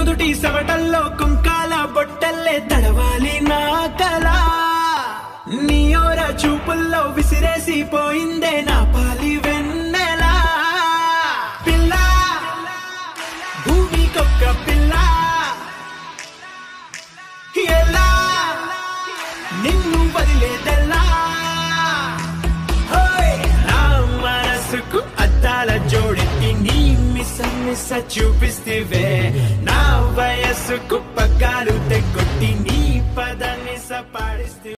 నుదుటి సవటల్లో కుంకాల బొట్టల్లే తడవాలి నా కళ నీయోర చూపుల్లో విసిరేసి పోయిందే నా పాలి వెన్నెల పిల్ల భూమికొక్క పిల్ల ఎలా నిన్ను వదిలేదెలా హోయ్! నా మనసుకు అద్దాల జోడెత్తి నీ మిస మిస చూపిస్తేవే నా వయస్సుకు పగ్గాలు తెగొట్టి నీ పద నిస పాడిస్తే